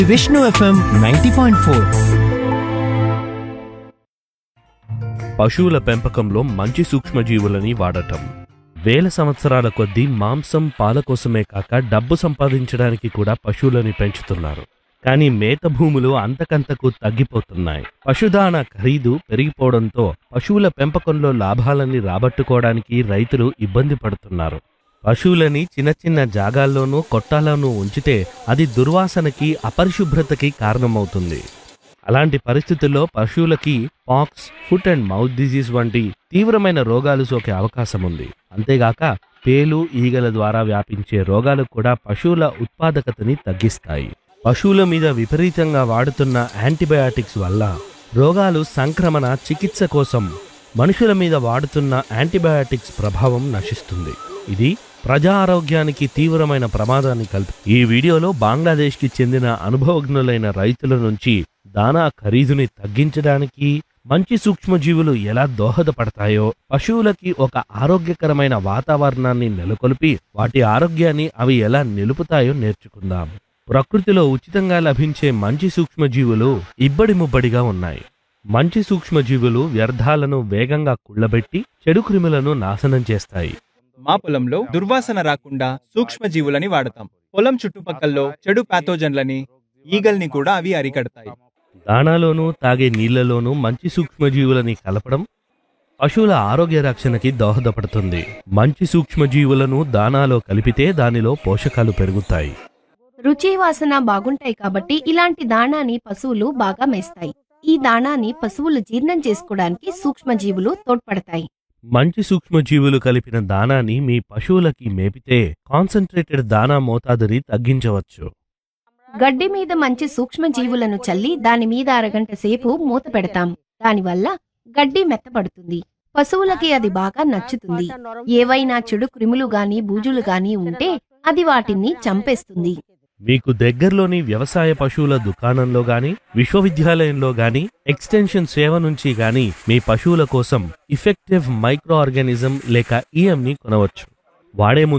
Vishnu FM ninety point four పశువుల పెంపకంలో మంచి సూక్ష్మజీవులని వాడటం వేల సంవత్సరాల కొద్దీ మాంసం పాల కోసమే కాక డబ్బు సంపాదించడానికి కూడా పశువులని పెంచుతున్నారు కానీ మేత భూములు అంతకంతకు తగ్గిపోతున్నాయి పశుదాన ఖరీదు పెరిగిపోవడంతో పశువుల పెంపకంలో లాభాలని రాబట్టుకోవడానికి రైతులు ఇబ్బంది పడుతున్నారు పశువులని చిన్న చిన్న జాగాల్లోనూ కొట్టాల్లోనూ ఉంచితే అది దుర్వాసనకి అపరిశుభ్రతకి కారణమవుతుంది అలాంటి పరిస్థితుల్లో పశువులకి pox foot and mouth disease వంటి తీవ్రమైన రోగాలు సోకే అవకాశం ఉంది అంతేగాక పేలు ఈగల ద్వారా వ్యాపించే రోగాలు కూడా పశువుల ఉత్పాదకతని తగ్గిస్తాయి పశువుల మీద విపరీతంగా వాడుతున్న యాంటీబయాటిక్స్ వల్ల రోగాలు సంక్రమణ చికిత్స కోసం మనుషుల మీద వాడుతున్న యాంటీబయాటిక్స్ ప్రభావం నశిస్తుంది ఇది ప్రజా ఆరోగ్యానికి తీవ్రమైన ప్రమాదాన్ని కల్పి ఈ వీడియోలో బంగ్లాదేశ్కి చెందిన అనుభవజ్ఞులైన రైతుల నుంచి దానా ఖరీదుని తగ్గించడానికి మంచి సూక్ష్మజీవులు ఎలా దోహదపడతాయో పశువులకి ఒక ఆరోగ్యకరమైన వాతావరణాన్ని నెలకొల్పి వాటి ఆరోగ్యాన్ని అవి ఎలా నిలుపుతాయో నేర్చుకుందాం ప్రకృతిలో ఉచితంగా లభించే మంచి సూక్ష్మజీవులు ఇబ్బడి ముబ్బడిగా ఉన్నాయి మంచి సూక్ష్మజీవులు వ్యర్థాలను వేగంగా కుళ్ళబెట్టి చెడు క్రిములను నాశనం చేస్తాయి మా పొలంలో దుర్వాసన రాకుండా సూక్ష్మజీవులని వాడతాం పొలం చుట్టుపక్కల్లో చెడు పాథోజన్లని ఈగల్ని కూడా అవి అరికడతాయి దానాలోనూ తాగే నీళ్లలోనూ మంచి సూక్ష్మజీవులని కలపడం పశువుల ఆరోగ్య రక్షణకి దోహదపడుతుంది మంచి సూక్ష్మజీవులను దానాలో కలిపితే దానిలో పోషకాలు పెరుగుతాయి రుచి వాసన బాగుంటాయి కాబట్టి ఇలాంటి దాణాని పశువులు బాగా మేస్తాయి ఈ దాణాని పశువులు జీర్ణం చేసుకోవడానికి సూక్ష్మజీవులు తోడ్పడతాయి మంచి సూక్ష్మజీవులు కలిపిన దానాన్ని మీ పశువులకి మేపితే కాన్సన్ట్రేటెడ్ దానా మోతాదుని తగ్గించవచ్చు గడ్డి మీద మంచి సూక్ష్మజీవులను చల్లి దాని మీద అరగంట సేపు మూత పెడతాం దానివల్ల గడ్డి మెత్తబడుతుంది పశువులకి అది బాగా నచ్చుతుంది ఏవైనా చెడు క్రిములు గాని బూజులు గాని ఉంటే అది వాటిని చంపేస్తుంది మీకు దగ్గరలోని వ్యవసాయ పశువుల దుకాణంలో గాని విశ్వవిద్యాలయంలో గాని ఎక్స్టెన్షన్ సేవ నుంచి గాని మీ పశువుల కోసం ఇఫెక్టివ్ మైక్రో ఆర్గానిజం లేక ఈఎంని కొనవచ్చు వాడే ముందు